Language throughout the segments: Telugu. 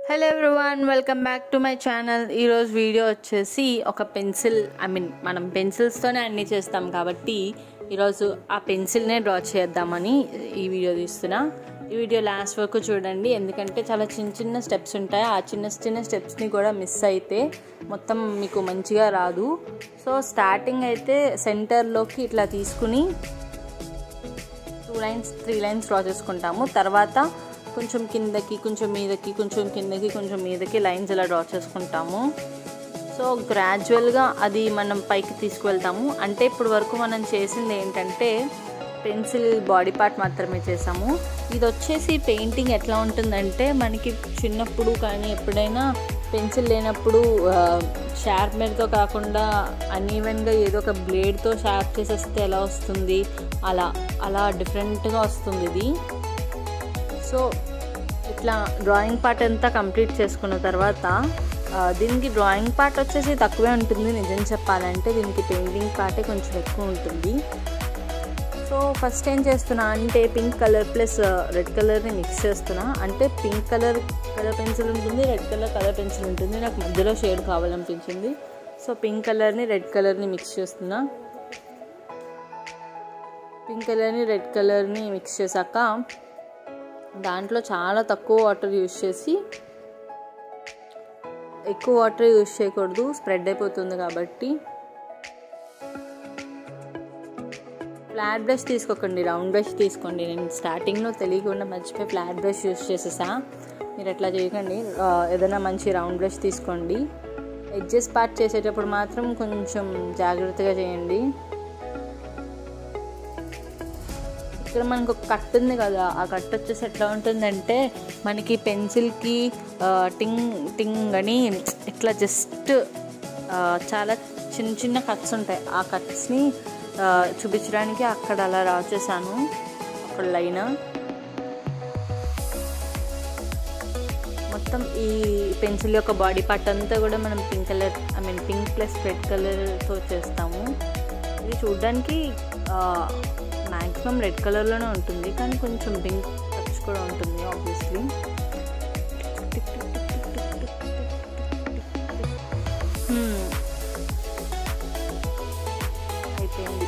hello everyone welcome back to my channel ఈరోజు వీడియో వచ్చేసి ఒక పెన్సిల్ ఐ మీన్ మనం పెన్సిల్స్తోనే అన్నీ చేస్తాం కాబట్టి ఈరోజు ఆ పెన్సిల్నే డ్రా చేద్దామని ఈ వీడియో తీస్తున్నా ఈ వీడియో లాస్ట్ వరకు చూడండి ఎందుకంటే చాలా చిన్న చిన్న స్టెప్స్ ఉంటాయి ఆ చిన్న చిన్న స్టెప్స్ని కూడా మిస్ అయితే మొత్తం మీకు మంచిగా రాదు సో స్టార్టింగ్ అయితే సెంటర్లోకి ఇట్లా తీసుకుని two lines three lines draw చేసుకుంటాము తర్వాత కొంచెం కిందకి కొంచెం మీదకి కొంచెం కిందకి కొంచెం మీదకి లైన్స్ ఇలా డ్రా చేసుకుంటాము సో గ్రాడ్యువల్గా అది మనం పైకి తీసుకువెళ్తాము అంటే ఇప్పుడు వరకు మనం చేసింది ఏంటంటే పెన్సిల్ బాడీ పార్ట్ మాత్రమే చేసాము ఇది వచ్చేసి పెయింటింగ్ ఎట్లా ఉంటుందంటే మనకి చిన్నప్పుడు కానీ ఎప్పుడైనా పెన్సిల్ లేనప్పుడు షార్ప్నర్తో కాకుండా అన్ఈవెన్గా ఏదో ఒక బ్లేడ్తో షార్ప్ చేసేస్తే ఎలా వస్తుంది అలా అలా డిఫరెంట్గా వస్తుంది ఇది సో ఇట్లా డ్రాయింగ్ పార్ట్ అంతా కంప్లీట్ చేసుకున్న తర్వాత దీనికి డ్రాయింగ్ పార్ట్ వచ్చేసి తక్కువే ఉంటుంది నిజం చెప్పాలంటే దీనికి పెయింటింగ్ పార్టే కొంచెం ఎక్కువ ఉంటుంది సో ఫస్ట్ ఏం చేస్తున్నా అంటే పింక్ కలర్ ప్లస్ రెడ్ కలర్ని మిక్స్ చేస్తున్నా అంటే పింక్ కలర్ కలర్ పెన్సిల్ ఉంటుంది రెడ్ కలర్ కలర్ పెన్సిల్ ఉంటుంది నాకు మధ్యలో షేడ్ కావాలనిపించింది సో పింక్ కలర్ని రెడ్ కలర్ని మిక్స్ చేస్తున్నా పింక్ కలర్ని రెడ్ కలర్ని మిక్స్ చేశాక దాంట్లో చాలా తక్కువ వాటర్ యూజ్ చేసి ఎక్కువ వాటర్ యూజ్ చేయకూడదు స్ప్రెడ్ అయిపోతుంది కాబట్టి ఫ్లాట్ బ్రష్ తీసుకోకండి రౌండ్ బ్రష్ తీసుకోండి నేను స్టార్టింగ్లో తెలియకుండా మర్చిపోయి ఫ్లాట్ బ్రష్ యూజ్ చేసేసా మీరు అట్లా చేయకండి ఏదైనా మంచి రౌండ్ బ్రష్ తీసుకోండి ఎడ్జెస్ పార్ట్ చేసేటప్పుడు మాత్రం కొంచెం జాగ్రత్తగా చేయండి ఇక్కడ మనకు ఒక కట్ ఉంది కదా ఆ కట్ వచ్చేసి ఎట్లా ఉంటుందంటే మనకి పెన్సిల్కి టింగ్ టింగ్ అని ఇట్లా జస్ట్ చాలా చిన్న చిన్న కట్స్ ఉంటాయి ఆ కట్స్ని చూపించడానికి అక్కడ అలా రాసేసాను అక్కడ లైన్ మొత్తం ఈ పెన్సిల్ యొక్క బాడీ పార్ట్ అంతా కూడా మనం pink colour I mean pink plus red కలర్తో చేస్తాము ఇది చూడడానికి మ్యాక్సిమం రెడ్ కలర్లోనే ఉంటుంది కానీ కొంచెం పింక్ టచ్ కూడా ఉంటుంది ఆబ్వియస్లీ అయిపోయింది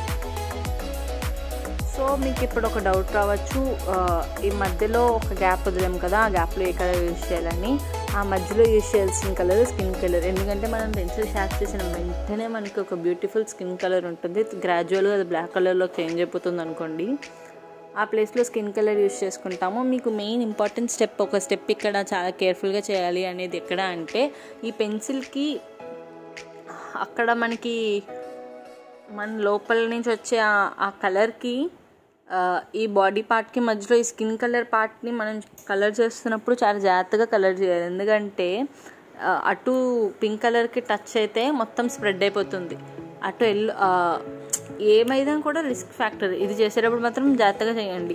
సో మీకు ఇప్పుడు ఒక డౌట్ రావచ్చు ఈ మధ్యలో ఒక గ్యాప్ వదిలేం కదా ఆ గ్యాప్లో ఏ కలర్ యూజ్ చేయాలని ఆ మధ్యలో యూజ్ చేయాల్సిన కలర్ స్కిన్ కలర్ ఎందుకంటే మనం పెన్సిల్ షార్ప్ చేసిన వెంటనే మనకి ఒక బ్యూటిఫుల్ స్కిన్ కలర్ ఉంటుంది గ్రాడ్యువల్గా అది బ్లాక్ కలర్లో చేంజ్ అయిపోతుంది అనుకోండి ఆ ప్లేస్లో స్కిన్ కలర్ యూజ్ చేసుకుంటాము మీకు మెయిన్ ఇంపార్టెంట్ స్టెప్ ఒక స్టెప్ ఇక్కడ చాలా కేర్ఫుల్గా చేయాలి అనేది ఎక్కడ అంటే ఈ పెన్సిల్కి అక్కడ మనకి మన లోపల నుంచి వచ్చే ఆ కలర్కి ఈ బాడీ పార్ట్కి మధ్యలో ఈ స్కిన్ కలర్ పార్ట్ని మనం కలర్ చేస్తున్నప్పుడు చాలా జాగ్రత్తగా కలర్ చేయాలి ఎందుకంటే అటు పింక్ కలర్కి టచ్ అయితే మొత్తం స్ప్రెడ్ అయిపోతుంది అటు ఎల్ ఏమైనా కూడా రిస్క్ ఫ్యాక్టర్ ఇది చేసేటప్పుడు మాత్రం జాగ్రత్తగా చేయండి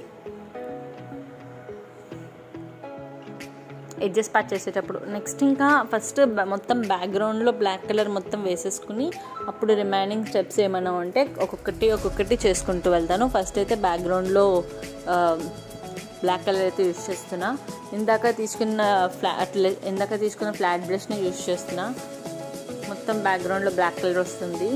ఎడ్జెస్ పార్ట్ చేసేటప్పుడు నెక్స్ట్ ఇంకా ఫస్ట్ మొత్తం బ్యాక్గ్రౌండ్లో బ్లాక్ కలర్ మొత్తం వేసేసుకుని అప్పుడు రిమైనింగ్ స్టెప్స్ ఏమైనా ఉంటే ఒక్కొక్కటి ఒక్కొక్కటి చేసుకుంటూ వెళ్తాను ఫస్ట్ అయితే బ్యాక్గ్రౌండ్లో బ్లాక్ కలర్ అయితే యూస్ చేస్తున్నా ఇందాక తీసుకున్న ఫ్లాట్ ఇందాక తీసుకున్న ఫ్లాట్ బ్రష్ని యూస్ చేస్తున్నా మొత్తం బ్యాక్గ్రౌండ్లో బ్లాక్ కలర్ వస్తుంది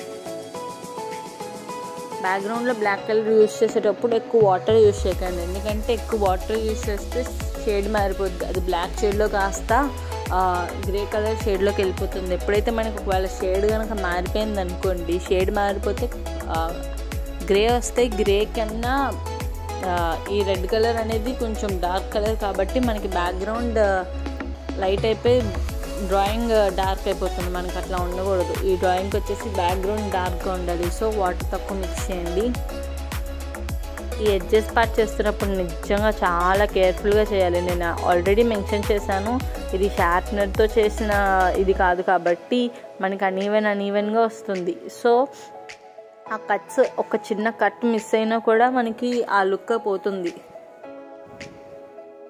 బ్యాక్గ్రౌండ్లో బ్లాక్ కలర్ యూస్ చేసేటప్పుడు ఎక్కువ వాటర్ యూస్ చేయకండి ఎందుకంటే ఎక్కువ వాటర్ యూస్ చేస్తే షేడ్ మారిపోద్ది అది బ్లాక్ షేడ్లో కాస్త గ్రే కలర్ షేడ్లోకి వెళ్ళిపోతుంది ఎప్పుడైతే మనకి ఒకవేళ షేడ్ కనుక మారిపోయింది అనుకోండి షేడ్ మారిపోతే గ్రే వస్తే గ్రే కన్నా ఈ రెడ్ కలర్ అనేది కొంచెం డార్క్ కలర్ కాబట్టి మనకి బ్యాక్గ్రౌండ్ లైట్ అయిపోయి డ్రాయింగ్ డార్క్ అయిపోతుంది మనకి అట్లా ఉండకూడదు ఈ డ్రాయింగ్కి వచ్చేసి బ్యాక్గ్రౌండ్ డార్క్గా ఉండాలి సో వాటర్ తక్కువ మిక్స్ చేయండి ఈ ఎడ్జెస్ పార్ట్ చేస్తున్నప్పుడు నిజంగా చాలా కేర్ఫుల్గా చేయాలి నేను ఆల్రెడీ మెన్షన్ చేశాను ఇది షార్ప్నర్తో చేసిన ఇది కాదు కాబట్టి మనకి అనీవెన్ అనీవెన్గా వస్తుంది సో ఆ కట్స్ ఒక చిన్న కట్ మిస్ అయినా కూడా మనకి ఆ లుక్ పోతుంది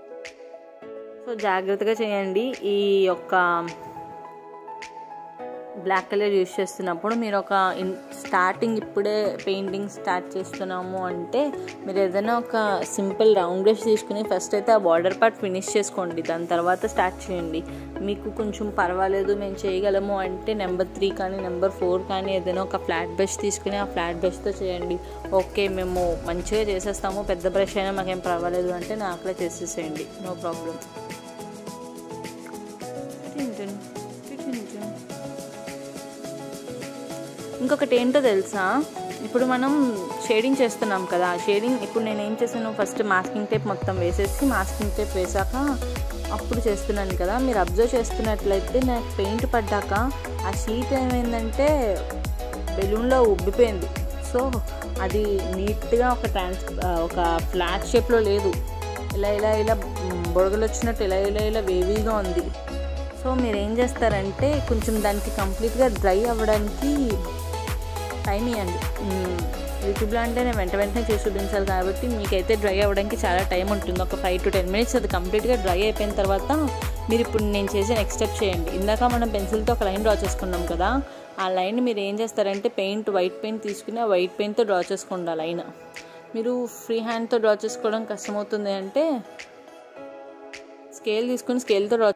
సో జాగ్రత్తగా చేయండి ఈ యొక్క బ్లాక్ కలర్ యూస్ చేస్తున్నప్పుడు మీరు ఒక ఇన్ స్టార్టింగ్ ఇప్పుడే పెయింటింగ్ స్టార్ట్ చేస్తున్నాము అంటే మీరు ఏదైనా ఒక సింపుల్ రౌండ్ బ్రష్ తీసుకుని ఫస్ట్ అయితే ఆ బార్డర్ పార్ట్ ఫినిష్ చేసుకోండి దాని తర్వాత స్టార్ట్ చేయండి మీకు కొంచెం పర్వాలేదు మేము చేయగలము అంటే నెంబర్ త్రీ కానీ నెంబర్ ఫోర్ కానీ ఏదైనా ఒక ఫ్లాట్ బ్రష్ తీసుకుని ఆ ఫ్లాట్ బ్రష్తో చేయండి ఓకే మేము మంచిగా చేసేస్తాము పెద్ద బ్రష్ అయినా మాకేం పర్వాలేదు అంటే నాకులే చేసేసేయండి నో ప్రాబ్లం ఇంకొకటి ఏంటో తెలుసా ఇప్పుడు మనం షేడింగ్ చేస్తున్నాం కదా షేడింగ్ ఇప్పుడు నేను ఏం చేశాను ఫస్ట్ మాస్కింగ్ టేప్ మొత్తం వేసేసి మాస్కింగ్ టేప్ వేసాక అప్పుడు చేస్తున్నాను కదా మీరు అబ్జర్వ్ చేస్తున్నట్లయితే నాకు పెయింట్ పడ్డాక ఆ షీట్ ఏమైందంటే బెలూన్లో ఉబ్బిపోయింది సో అది నీట్గా ఒక ట్రాన్స్ ఒక ఫ్లాట్ షేప్లో లేదు ఇలా ఇలా ఇలా బొడగలు వచ్చినట్టు ఇలా ఇలా ఇలా వేవీగా ఉంది సో మీరు ఏం చేస్తారంటే కొంచెం దానికి కంప్లీట్గా డ్రై అవ్వడానికి టైం ఇవ్వండి యూట్యూబ్లో అంటే నేను వెంట వెంటనే చేసి చూపించాలి కాబట్టి మీకైతే డ్రై అవ్వడానికి చాలా టైం ఉంటుంది ఒక ఫైవ్ టు టెన్ మినిట్స్ అది కంప్లీట్గా డ్రై అయిపోయిన తర్వాత మీరు ఇప్పుడు నేను చేసే నెక్స్ట్ స్టెప్ చేయండి ఇందాక మనం పెన్సిల్తో ఒక లైన్ డ్రా చేసుకున్నాం కదా ఆ లైన్ మీరు ఏం చేస్తారంటే పెయింట్ వైట్ పెయింట్ తీసుకుని ఆ వైట్ పెయింట్తో డ్రా చేసుకోండి ఆ లైన్ మీరు ఫ్రీ హ్యాండ్తో డ్రా చేసుకోవడం కష్టమవుతుంది అంటే స్కేల్ తీసుకుని స్కేల్తో డ్రా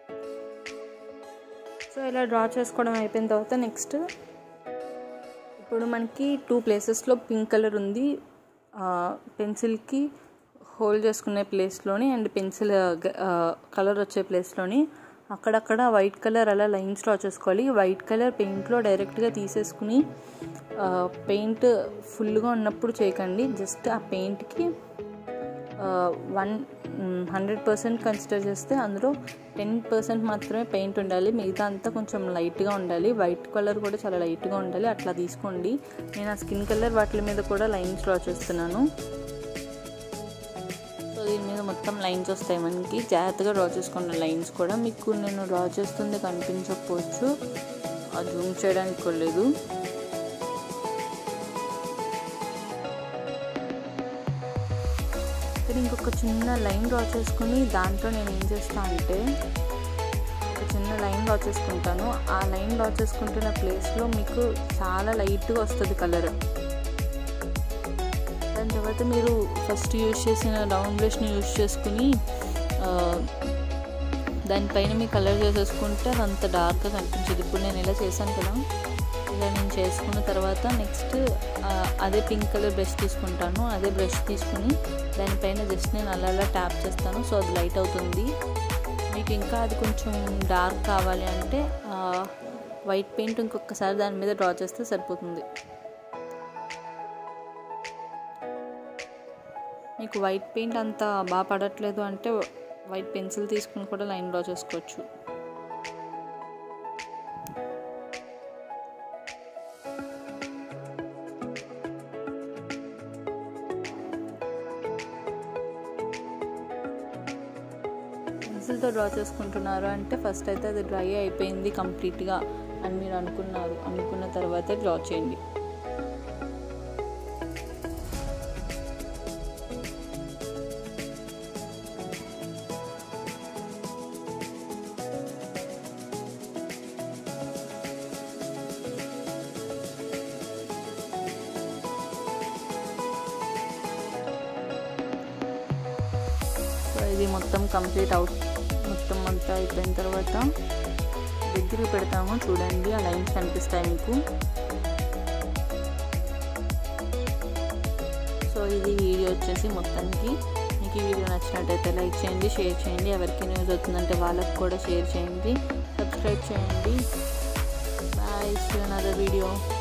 సో ఇలా డ్రా చేసుకోవడం అయిపోయిన తర్వాత నెక్స్ట్ ఇప్పుడు మనకి టూ ప్లేసెస్లో పింక్ కలర్ ఉంది పెన్సిల్కి హోల్డ్ చేసుకునే ప్లేస్లోని అండ్ పెన్సిల్ కలర్ వచ్చే ప్లేస్లోని అక్కడక్కడ వైట్ కలర్ అలా లైన్స్ డ్రా చేసుకోవాలి వైట్ కలర్ పెయింట్లో డైరెక్ట్గా తీసేసుకుని పెయింట్ ఫుల్గా ఉన్నప్పుడు చేయకండి జస్ట్ ఆ పెయింట్కి వన్ హండ్రెడ్ పర్సెంట్ కన్సిడర్ చేస్తే అందులో టెన్ పర్సెంట్ మాత్రమే పెయింట్ ఉండాలి మిగతా అంతా కొంచెం లైట్గా ఉండాలి వైట్ కలర్ కూడా చాలా లైట్గా ఉండాలి అట్లా తీసుకోండి నేను ఆ స్కిన్ కలర్ వాటి మీద కూడా లైన్స్ డ్రా చేస్తున్నాను సో దీని మీద మొత్తం లైన్స్ వస్తాయి మనకి జాగ్రత్తగా డ్రా చేసుకున్న లైన్స్ కూడా మీకు నేను డ్రా చేస్తుంది కనిపించకపోవచ్చు అది జూమ్ చేయడానికి కూడా లేదు ఇక్కడ ఇంకొక చిన్న లైన్ డ్రా చేసుకుని దాంట్లో నేను ఏం చేస్తా అంటే ఒక చిన్న లైన్ డ్రా చేసుకుంటాను ఆ లైన్ డ్రా చేసుకుంటున్న ప్లేస్లో మీకు చాలా లైట్గా వస్తుంది కలర్ దాని తర్వాత మీరు ఫస్ట్ యూజ్ చేసిన రౌండ్ బ్రష్ని యూజ్ చేసుకుని దానిపైన మీ కలర్ చేసేసుకుంటే అది అంత డార్క్గా కనిపించదు ఇప్పుడు నేను ఇలా చేశాను కదా ఇలా నేను చేసుకున్న తర్వాత నెక్స్ట్ అదే పింక్ కలర్ బ్రష్ తీసుకుంటాను అదే బ్రష్ తీసుకుని దానిపైన జస్ట్ నేను అలా అలా ట్యాప్ చేస్తాను సో అది లైట్ అవుతుంది మీకు ఇంకా అది కొంచెం డార్క్ కావాలి అంటే వైట్ పెయింట్ ఇంకొకసారి దాని మీద డ్రా చేస్తే సరిపోతుంది మీకు వైట్ పెయింట్ అంత బాగా పడట్లేదు అంటే వైట్ పెన్సిల్ తీసుకుని కూడా లైన్ డ్రా చేసుకోవచ్చు పెన్సిల్తో డ్రా చేసుకుంటున్నారు అంటే ఫస్ట్ అయితే అది డ్రై అయిపోయింది కంప్లీట్గా అని మీరు అనుకున్నారు అనుకున్న తర్వాతే డ్రా చేయండి సో ఇది మొత్తం కంప్లీట్ అవుట్ మొత్తం అంతా అయిపోయిన తర్వాత దగ్గరికి పెడతాము చూడండి ఆ లైన్స్ కనిపిస్తాయి మీకు సో ఇది వీడియో వచ్చేసి మొత్తానికి మీకు ఈ వీడియో నచ్చినట్టయితే లైక్ చేయండి షేర్ చేయండి ఎవరికి న్యూస్ అవుతుందంటే వాళ్ళకి కూడా షేర్ చేయండి సబ్స్క్రైబ్ చేయండి బాయ్ సీ అనదర్ వీడియో